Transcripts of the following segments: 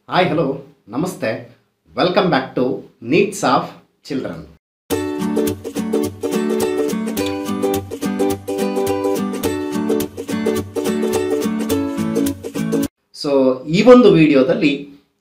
Hi hello ನಮಸ್ತೆ welcome back to needs of children so ಈ ಒಂದು ವಿಡಿಯೋದಲ್ಲಿ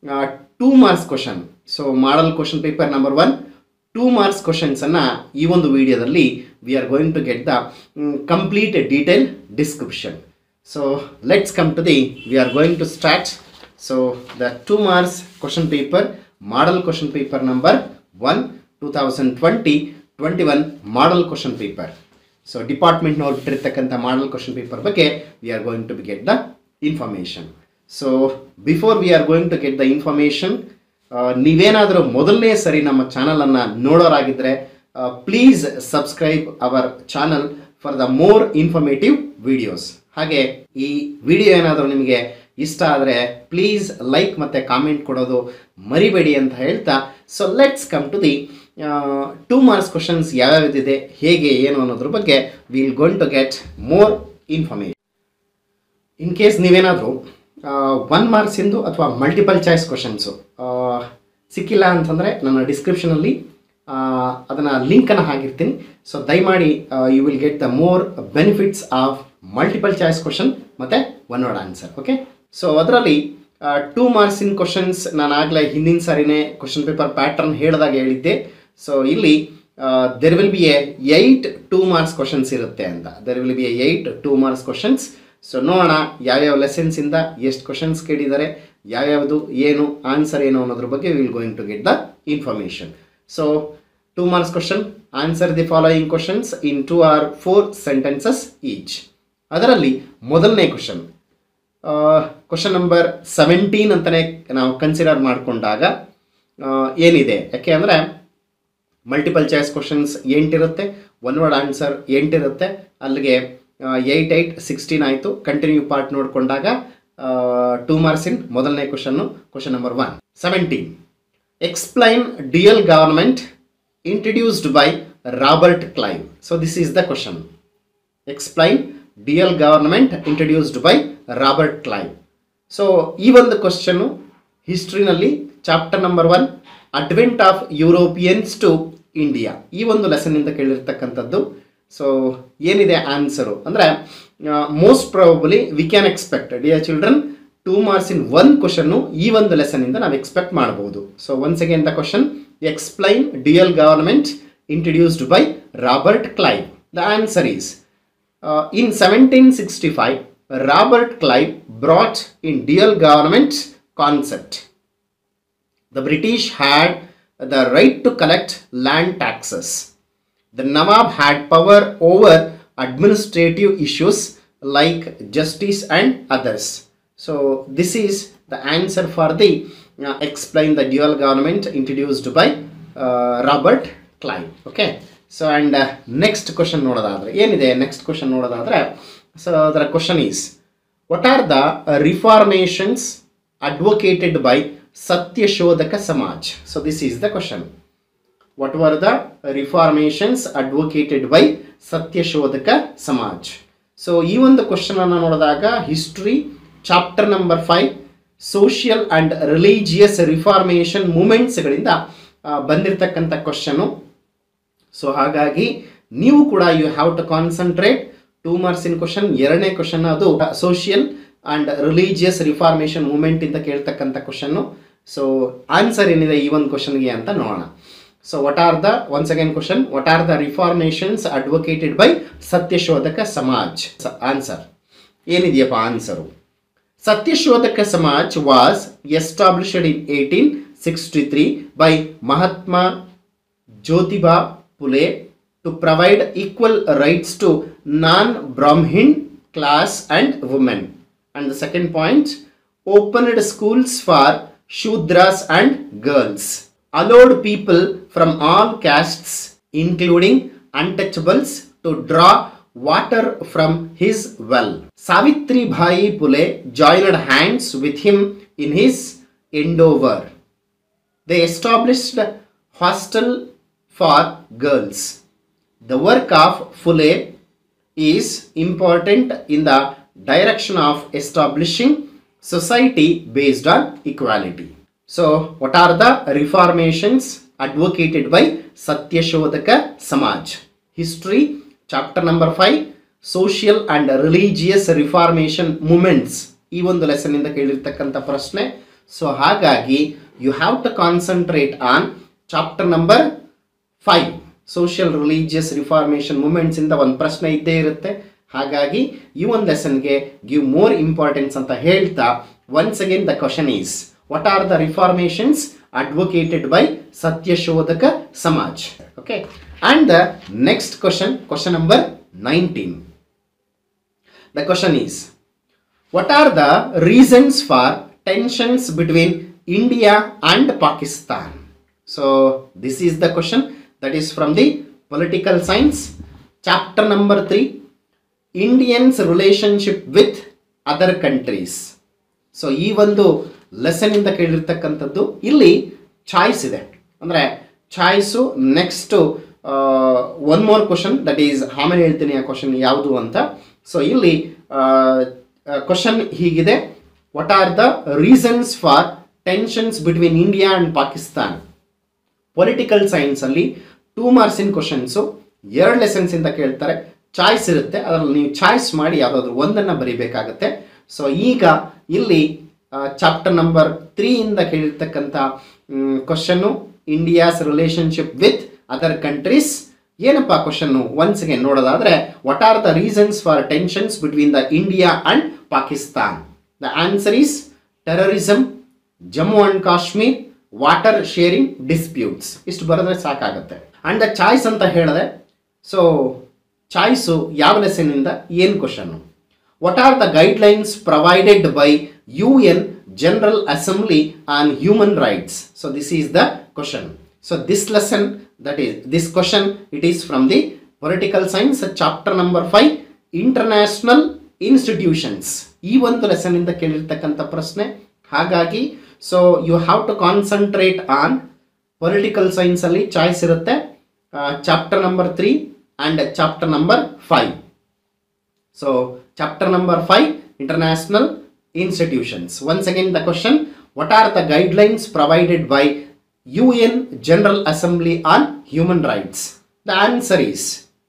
two marks question so model question paper number one two marks ಕ್ವಶನ್ಸನ್ನು ಈ ಒಂದು ವಿಡಿಯೋದಲ್ಲಿ we are going to get the complete detail description so let's come to the we are going to start so the two marks question paper model question paper number one two thousand twenty twenty one model question paper so ಡಿಪಾರ್ಟ್ಮೆಂಟ್ನವ್ರು ಬಿಟ್ಟಿರ್ತಕ್ಕಂಥ ಮಾಡಲ್ question paper ಬಗ್ಗೆ we are going to get the information so before we are going to get the information ನೀವೇನಾದರೂ ಮೊದಲನೇ ಸರಿ ನಮ್ಮ ಚಾನಲನ್ನು ನೋಡೋರಾಗಿದ್ದರೆ please subscribe our channel for the more informative videos ಹಾಗೆ ಈ ವಿಡಿಯೋ ಏನಾದರೂ ನಿಮಗೆ ಇಷ್ಟ ಆದರೆ ಪ್ಲೀಸ್ ಲೈಕ್ ಮತ್ತು ಕಾಮೆಂಟ್ ಕೊಡೋದು ಮರಿಬೇಡಿ ಅಂತ ಹೇಳ್ತಾ so let's come to the two marks questions ಯಾವ್ಯಾವ್ದಿದೆ ಹೇಗೆ ಏನು ಅನ್ನೋದ್ರ ಬಗ್ಗೆ will gone to get more information in case ನೀವೇನಾದರೂ ಒನ್ ಮಾರ್ಕ್ಸಿಂದು ಅಥವಾ ಮಲ್ಟಿಪಲ್ ಚಾಯ್ಸ್ ಕ್ವಶನ್ಸು ಸಿಕ್ಕಿಲ್ಲ ಅಂತಂದರೆ ನನ್ನ ಡಿಸ್ಕ್ರಿಪ್ಷನಲ್ಲಿ ಅದನ್ನು ಲಿಂಕನ್ನು ಹಾಕಿರ್ತೀನಿ ಸೊ ದಯಮಾಡಿ you will get the more benefits of multiple choice question ಮತ್ತು one word answer okay so ಅದರಲ್ಲಿ ಟೂ ಮಾರ್ಕ್ಸಿನ ಕ್ವಶನ್ಸ್ ನಾನು ಆಗಲೇ ಹಿಂದಿನ ಸಾರಿನೇ ಕ್ವಶನ್ ಪೇಪರ್ ಪ್ಯಾಟರ್ನ್ ಹೇಳಿದಾಗ ಹೇಳಿದ್ದೆ ಸೊ ಇಲ್ಲಿ there will be a eight two marks questions ಇರುತ್ತೆ ಅಂತ there will be a eight two marks questions so ನೋಡೋಣ ಯಾವ್ಯಾವ ಲೆಸನ್ಸಿಂದ ಎಷ್ಟು ಕ್ವಶನ್ಸ್ ಕೇಳಿದ್ದಾರೆ ಯಾವ್ಯಾವುದು ಏನು ಆನ್ಸರ್ ಏನು ಅನ್ನೋದ್ರ ಬಗ್ಗೆ will going to get the information so two marks question answer the following questions in two or four sentences each ಅದರಲ್ಲಿ ಮೊದಲನೇ ಕ್ವಶನ್ ಕ್ವಶನ್ ನಂಬರ್ ಸೆವೆಂಟೀನ್ ಅಂತಲೇ ನಾವು ಕನ್ಸಿಡರ್ ಮಾಡಿಕೊಂಡಾಗ ಏನಿದೆ ಯಾಕೆ ಅಂದರೆ ಮಲ್ಟಿಪಲ್ ಚಾಯ್ಸ್ ಕ್ವಶನ್ಸ್ ಎಂಟಿರುತ್ತೆ ಒನ್ ವರ್ಡ್ ಆನ್ಸರ್ ಎಂಟಿರುತ್ತೆ ಅಲ್ಲಿಗೆ ಏಯ್ಟ್ ಏಯ್ಟ್ ಸಿಕ್ಸ್ಟೀನ್ ಆಯಿತು ಕಂಟಿನ್ಯೂ ಪಾರ್ಟ್ ನೋಡಿಕೊಂಡಾಗ ಟೂ ಮಾರ್ಕ್ಸ್ ಇನ್ ಮೊದಲನೇ ಕ್ವಶನ್ನು question number one seventeen explain dual government introduced by Robert Clive so this is the question explain dual government introduced by Robert Clive so ಈ ಒಂದು ಕ್ವಶನ್ನು ಹಿಸ್ಟ್ರಿನಲ್ಲಿ chapter number one advent of Europeans to India ಈ ಒಂದು ಲೆಸನ್ನಿಂದ ಕೇಳಿರ್ತಕ್ಕಂಥದ್ದು so ಏನಿದೆ answer ಅಂದರೆ most probably we can expect dear children two marks in one ಕ್ವಶನ್ನು ಈ ಒಂದು ಲೆಸನ್ನಿಂದ ನಾವು ಎಕ್ಸ್ಪೆಕ್ಟ್ ಮಾಡ್ಬೋದು so once again the question explain dual government introduced by Robert Clive the answer is in seventeen sixty five Robert Clive brought in dual government concept the British had the right to collect land taxes. The Nawab had power over administrative issues like justice and others. So, this is the answer for the uh, explain the dual government introduced by uh, Robert Clive. Okay. So and next question ನೋಡೋದಾದರೆ ಏನಿದೆ next question ನೋಡೋದಾದರೆ so ಅದರ question is what are the reformations advocated by Satyashodhak Samaj so this is the question what were the reformations advocated by Satyashodhak Samaj so ಈ ಒಂದು question ಅನ್ನು ನೋಡಿದಾಗ history chapter number five social and religious reformation ಮೂಮೆಂಟ್ಸ್ಗಳಿಂದ ಬಂದಿರತಕ್ಕಂಥ question so ಹಾಗಾಗಿ ನೀವು ಕೂಡ you have to concentrate two marks in question ಎರಡನೇ ಕ್ವಶನ್ ಅದು social and religious reformation movement ಅಂತ ಕೇಳ್ತಕ್ಕಂಥ ಕ್ವಶನ್ನು ಸೊ ಆನ್ಸರ್ ಏನಿದೆ ಈ ಒಂದು ಕ್ವಶನ್ಗೆ ಅಂತ ನೋಡೋಣ so what are the once again question what are the reformations advocated by Satyashodhak Samaj answer ಏನಿದೆಯಪ್ಪ answer Satyashodhak Samaj was established in eighteen sixty three by Mahatma Jyotiba Pule to provide equal rights to non-Brahmin class and women. And the second point, opened schools for Shudras and girls, allowed people from all castes, including untouchables, to draw water from his well. Savitri Bhai Pule joined hands with him in his endeavor. They established hostel for girls. The work of Fule is important in the direction of establishing society based on equality. So, what are the reformations advocated by Satyashodhaka Samaj? History, chapter number 5, social and religious reformation movements. ಈ ಒಂದು lesson ಇಂದ ಕೇಳಿರ್ತಕ್ಕಂಥ ಪ್ರಶ್ನೆ so ಹಾಗಾಗಿ you have to concentrate on chapter number five social religious reformation movements ಇಂದ ಒಂದು ಪ್ರಶ್ನೆ ಇದ್ದೇ ಇರುತ್ತೆ ಹಾಗಾಗಿ ಈ ಒಂದು ಲೆಸನ್ಗೆ ಗಿವ್ ಮೋರ್ ಇಂಪಾರ್ಟೆನ್ಸ್ ಅಂತ ಹೇಳ್ತಾ once again the question is what are the reformations advocated by Satyashodhak Samaj okay and the next question question number nineteen the question is what are the reasons for tensions between India and Pakistan? So, this is the question that is from the political science, chapter number 3 Indians' relationship with other countries. So ಈ ಒಂದು lesson ಇಂದ ಕೇಳಿರ್ತಕ್ಕಂಥದ್ದು ಇಲ್ಲಿ choice ಇದೆ ಅಂದರೆ choice next one more question that is ಆಮೇಲೆ ಹೇಳ್ತೀನಿ ಆ ಕ್ವಶನ್ ಯಾವುದು ಅಂತ ಸೊ ಇಲ್ಲಿ ಕ್ವಶನ್ ಹೀಗಿದೆ what are the reasons for tensions between India and Pakistan political ಸೈನ್ಸಲ್ಲಿ ಟೂ ಮಾರ್ಕ್ಸಿನ ಕ್ವಶನ್ಸು ಎರಡು ಲೆಸನ್ಸ್ ಇಂದ ಕೇಳ್ತಾರೆ ಚಾಯ್ಸ್ ಇರುತ್ತೆ ಅದರಲ್ಲಿ ನೀವು ಚಾಯ್ಸ್ ಮಾಡಿ ಯಾವುದಾದ್ರೂ ಒಂದನ್ನು ಬರಿಬೇಕಾಗತ್ತೆ ಸೊ ಈಗ ಇಲ್ಲಿ ಚಾಪ್ಟರ್ ನಂಬರ್ ತ್ರೀ ಇಂದ ಕೇಳಿರ್ತಕ್ಕಂಥ ಕ್ವಶನ್ನು India's relationship with other countries ಏನಪ್ಪ ಕ್ವಶನ್ನು ಒನ್ಸ್ ಅಗೇನ್ ನೋಡೋದಾದ್ರೆ what are the reasons for tensions between the India and Pakistan the answer is terrorism Jammu and Kashmir water sharing disputes ಇಷ್ಟು ಬರೆದ್ರೆ ಸಾಕಾಗುತ್ತೆ ಅಂಡ್ ದ ಚಾಯ್ಸ್ ಅಂತ ಹೇಳಿದೆ ಸೊ ಚಾಯ್ಸು ಯಾವ ಲೆಸನ್ನಿಂದ ಏನು ಕ್ವಶನ್ನು what are the guidelines provided by U N general assembly on human rights so this is the question so this lesson that is this question it is from the political science chapter number five international institutions ಈ ಒಂದು lesson ಇಂದ ಕೇಳಿರ್ತಕ್ಕಂಥ ಪ್ರಶ್ನೆ ಹಾಗಾಗಿ so you have to concentrate on political ಸೈನ್ಸಲ್ಲಿ choice ಇರುತ್ತೆ chapter number three and chapter number five so chapter number five international institutions once again the question what are the guidelines provided by U N general assembly on human rights the answer is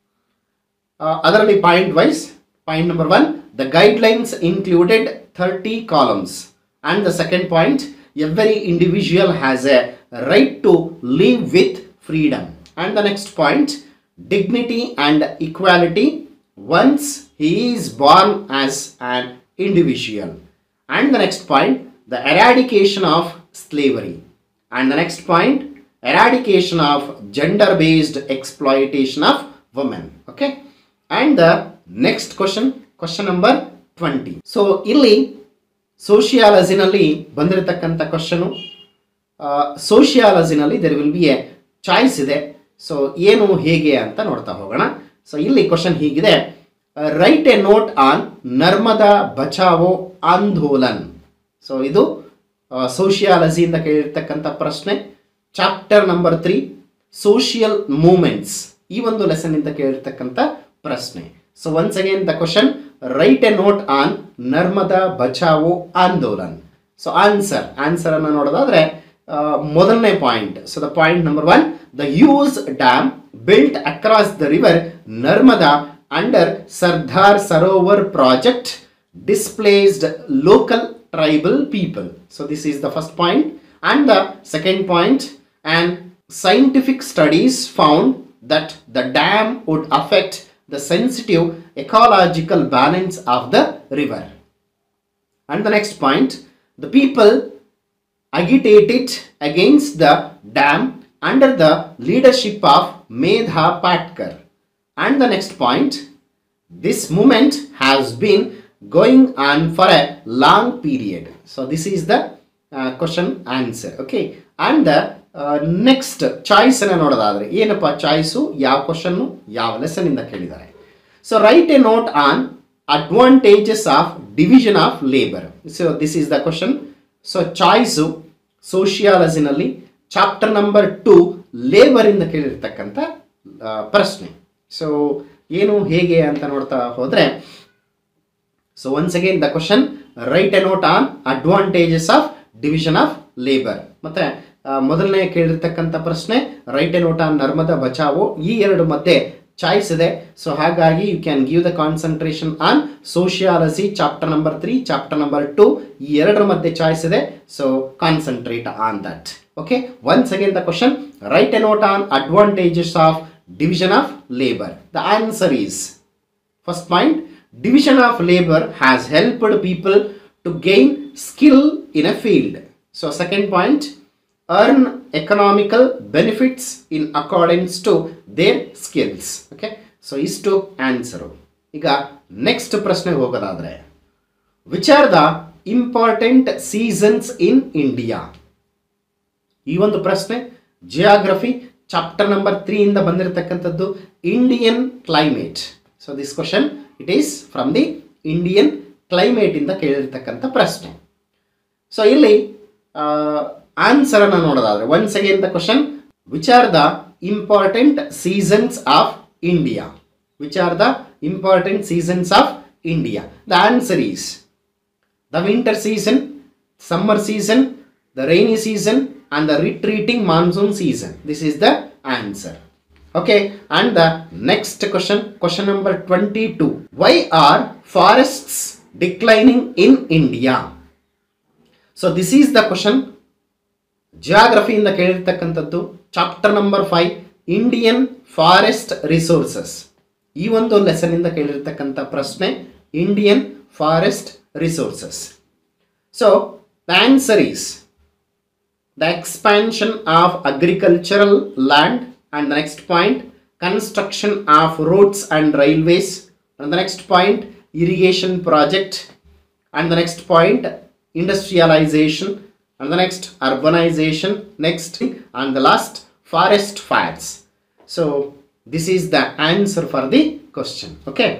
ಅದರಲ್ಲಿ point wise point number one the guidelines included thirty columns and the second point every individual has a right to live with freedom. And the next point, dignity and equality once he is born as an individual. And the next point, the eradication of slavery. And the next point, eradication of gender-based exploitation of women. Okay. And the next question, question number 20. So, ಇಲ್ಲಿ ಸೋಷಿಯಾಲಜಿನಲ್ಲಿ ಬಂದಿರತಕ್ಕಂಥ question ಸೋಷಿಯಾಲಜಿನಲ್ಲಿ there will be a choice ಇದೆ so ಏನು ಹೇಗೆ ಅಂತ ನೋಡ್ತಾ ಹೋಗೋಣ ಸೊ ಇಲ್ಲಿ ಕ್ವಶನ್ ಹೀಗಿದೆ write a note on Narmada Bachao Andolan so ಇದು ಸೋಷಿಯಾಲಜಿಯಿಂದ ಕೇಳಿರ್ತಕ್ಕಂಥ ಪ್ರಶ್ನೆ chapter number three social movements ಈ ಒಂದು ಲೆಸನ್ ಇಂದ ಕೇಳಿರ್ತಕ್ಕಂಥ ಪ್ರಶ್ನೆ so once again the question write a note on Narmada Bachao Andolan so answer answer ಅನ್ನು ನೋಡೋದಾದ್ರೆ ಆ, ಮೊದಲನೇ point so the point number one the use dam built across the river Narmada under Sardar Sarovar project displaced local tribal people. So, this is the first point. And the second point, and scientific studies found that the dam would affect the sensitive ecological balance of the river. And the next point, the people agitated against the dam under the leadership of Medha Patkar. And the next point, this movement has been going on for a long period. So this is the uh, question answer. Okay. And the uh, next choice ಅನ್ನ ನೋಡೋದಾದ್ರೆ ಏನಪ್ಪ choice ಯಾವ question ಯಾವ lesson ಇಂದ ಕೇಳಿದ್ದಾರೆ so write a note on advantages of division of labour so this is the question so choice ಸೋಷಿಯಾಲಜಿನಲ್ಲಿ chapter number two labour ಇಂದ ಕೇಳಿರ್ತಕ್ಕಂಥ ಆ, ಪ್ರಶ್ನೆ ಸೊ ಏನು ಹೇಗೆ ಅಂತ ನೋಡ್ತಾ ಹೋದ್ರೆ so once again the question write a note on advantages of division of labour ಮತ್ತೆ ಆ, ಮೊದಲನೇ ಕೇಳಿರ್ತಕ್ಕಂಥ ಪ್ರಶ್ನೆ write a note on Narmada Bachao ಈ ಎರಡು ಮಧ್ಯೆ ಚಾಯ್ಸ್ ಇದೆ ಸೊ ಹಾಗಾಗಿ you can give the concentration on sociology chapter number three chapter number two ಈ ಎರಡರ ಮಧ್ಯೆ ಚಾಯ್ಸ್ ಇದೆ so concentrate on that okay once again the question write a note on advantages of division of labor the answer is first point division of labor has helped people to gain skill in a field so second point earn economical benefits in accordance to their skills okay so ಇಷ್ಟು answer ಈಗ next ಪ್ರಶ್ನೆಗೆ ಹೋಗೋದಾದ್ರೆ which are the important seasons in India ಈ ಒಂದು ಪ್ರಶ್ನೆ geography chapter number three ಇಂದ ಬಂದಿರತಕ್ಕಂಥದ್ದು Indian climate so this question it is from the Indian climate ಇಂದ ಕೇಳಿರ್ತಕ್ಕಂಥ ಪ್ರಶ್ನೆ ಸೊ ಇಲ್ಲಿ ಆನ್ಸರ್ ಅನ್ನು ನೋಡೋದಾದ್ರೆ once again the question which are the important seasons of India which are the important seasons of India the answer is the winter season, summer season, the rainy season, and the retreating monsoon season. This is the answer. Okay, and the next question, question number 22. Why are forests declining in India? So, this is the question. ಜಿಯಾಗ್ರಫಿಯಿಂದ ಕೇಳಿರ್ತಕ್ಕಂಥದ್ದು chapter number five Indian forest resources ಈ ಒಂದು ಲೆಸನಿಂದ ಕೇಳಿರ್ತಕ್ಕಂಥ ಪ್ರಶ್ನೆ Indian forest resources so the answer is the expansion of agricultural land and the next point construction of roads and railways and the next point irrigation project and the next point industrialization and the next urbanization next and the last forest fires so this is the answer for the question okay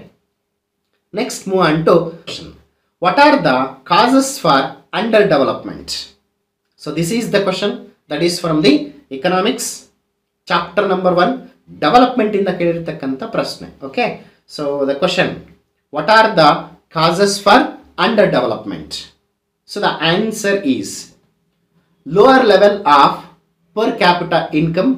next move on to question what are the causes for underdevelopment so this is the question that is from the economics chapter number one development ಇಂದ ಕೇಳಿರ್ತಕ್ಕಂಥ ಪ್ರಶ್ನೆ okay so the question what are the causes for under development so the answer is lower level of per capita income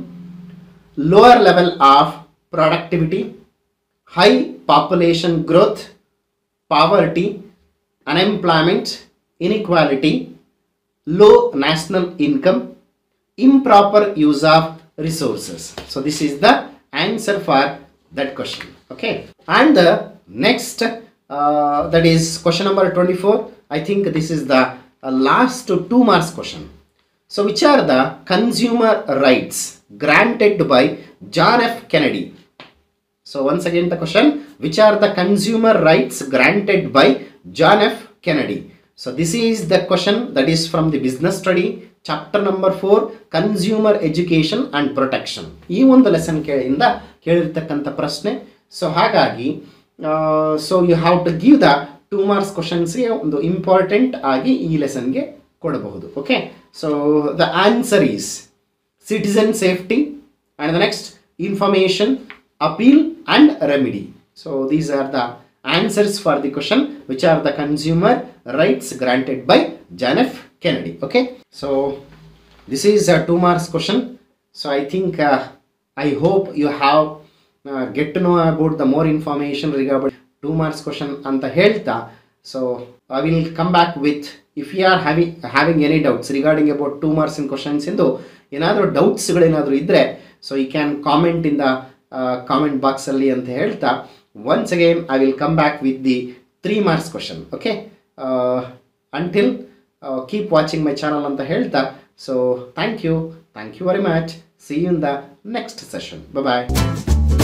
lower level of productivity high population growth poverty unemployment inequality low national income, improper use of resources. So this is the answer for that question. Okay. And the next, uh, that is question number 24. I think this is the uh, last two marks question. So which are the consumer rights granted by John F. Kennedy? So once again the question, which are the consumer rights granted by John F. Kennedy? So this is the question that is from the business study, chapter number 4, consumer education and protection. ಈ ಒಂದು lesson ಕೇಳಿಂದ ಕೇಳಿರ್ತಕ್ಕಂಥ ಪ್ರಶ್ನೆ so ಹಾಗಾಗಿ so you have to give the two marks ಕ್ವಶನ್ಸ್ಗೆ ಒಂದು important ಆಗಿ ಈ ಲೆಸನ್ಗೆ ಕೊಡಬಹುದು okay so the answer is citizen safety and the next information appeal and remedy so these are the answers for the question which are the consumer rights granted by john f kennedy okay so this is a two marks question so i think uh, i hope you have uh, get to know about the more information regarding two marks question ಅಂತ ಹೇಳ್ತಾ so I will come back with if you are having having any doubts regarding about two marks in questions ಇಂದು ಏನಾದರೂ ಡೌಟ್ಸ್ಗಳೇನಾದರೂ ಇದ್ದರೆ so you can comment in the comment ಬಾಕ್ಸಲ್ಲಿ ಅಂತ ಹೇಳ್ತಾ once again I will come back with the three marks question okay until keep watching my channel ಅಂತ ಹೇಳ್ತಾ so thank you thank you very much see you in the next session bye